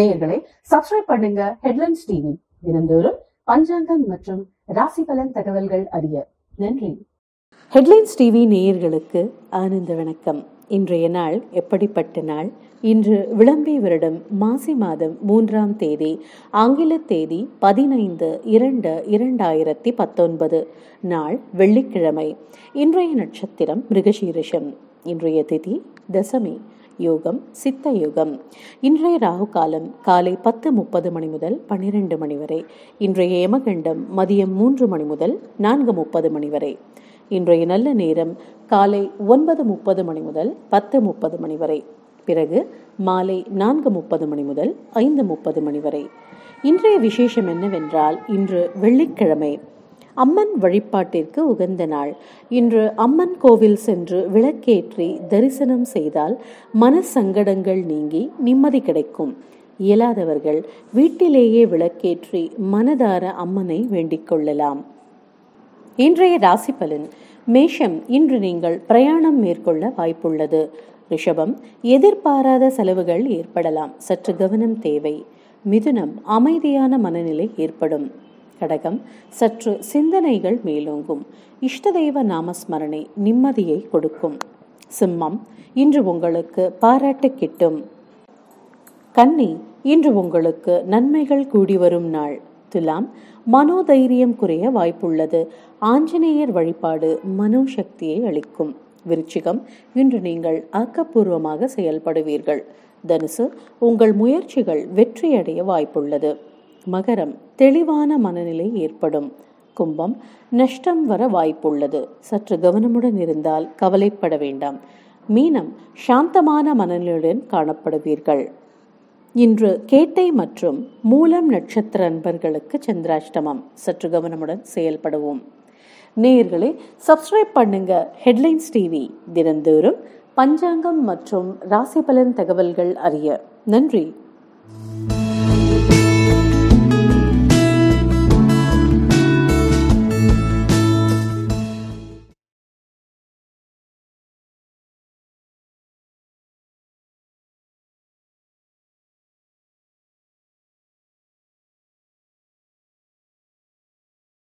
நேயர்களே சப்ஸ்கிரைப் பண்ணுங்க headlines TV தினந்தோறும் பஞ்சாங்கம் மற்றும் ராசி பலன் தகவல்கள் அறிய நன்றி ஹெட்லைன்ஸ் டிவி நேயர்களுக்கு ஆனந்த வணக்கம் இன்றைய நாள் எப்படிப்பட்ட நாள் இன்று விளம்பி வருடம் மாசி மாதம் மூன்றாம் தேதி ஆங்கில தேதி பதினைந்து இரண்டு இரண்டாயிரத்தி பத்தொன்பது நாள் வெள்ளிக்கிழமை இன்றைய நட்சத்திரம் மிருகசீரிஷம் இன்றைய திதி தசமி யோகம் சித்த யோகம் இன்றைய ராகு காலம் காலை பத்து முப்பது மணி முதல் பன்னிரண்டு மணி வரை இன்றைய யமகண்டம் மதியம் மூன்று மணி முதல் நான்கு முப்பது மணி வரை இன்றைய நல்ல நேரம் காலை ஒன்பது முப்பது மணி முதல் பத்து முப்பது மணி வரை பிறகு மாலை நான்கு முப்பது மணி முதல் ஐந்து முப்பது மணி வரை இன்றைய விசேஷம் என்னவென்றால் இன்று வெள்ளிக்கிழமை அம்மன் வழிபாட்டிற்கு உகந்த நாள் இன்று அம்மன் கோவில் சென்று விளக்கேற்றி தரிசனம் செய்தால் மன சங்கடங்கள் நீங்கி நிம்மதி கிடைக்கும் இயலாதவர்கள் வீட்டிலேயே விளக்கேற்றி மனதார அம்மனை வேண்டிக் கொள்ளலாம் இன்றைய ராசி பலன் மேஷம் இன்று நீங்கள் பிரயாணம் மேற்கொள்ள வாய்ப்புள்ளது ரிஷபம் எதிர்பாராத செலவுகள் ஏற்படலாம் சற்று கவனம் தேவை மிதுனம் அமைதியான மனநிலை ஏற்படும் கடகம் சற்று சிந்தனைகள் மேலோங்கும் இஷ்ட தெய்வ நாமஸ்மரணை நிம்மதியை கொடுக்கும் சிம்மம் இன்று உங்களுக்கு பாராட்டு கிட்டும் கன்னி இன்று உங்களுக்கு நன்மைகள் கூடி வரும் நாள் துலாம் மனோதைரியம் குறைய வாய்ப்புள்ளது ஆஞ்சநேயர் வழிபாடு மனோசக்தியை அளிக்கும் விருச்சிகம் இன்று நீங்கள் ஆக்கப்பூர்வமாக செயல்படுவீர்கள் தனுசு உங்கள் முயற்சிகள் வெற்றியடைய வாய்ப்புள்ளது மகரம் தெளிவான மனநிலை ஏற்படும் கும்பம் நஷ்டம் வர வாய்ப்புள்ளது சற்று கவனமுடன் இருந்தால் கவலைப்பட வேண்டாம் மீனம் சாந்தமான மனநிலையுடன் காணப்படுவீர்கள் இன்று கேட்டை மற்றும் மூலம் நட்சத்திர அன்பர்களுக்கு சந்திராஷ்டமம் சற்று கவனமுடன் செயல்படுவோம் நேயர்களே சப்ஸ்கிரைப் பண்ணுங்க ஹெட்லைன்ஸ் டிவி தினந்தோறும் பஞ்சாங்கம் மற்றும் ராசி பலன் தகவல்கள் அறிய நன்றி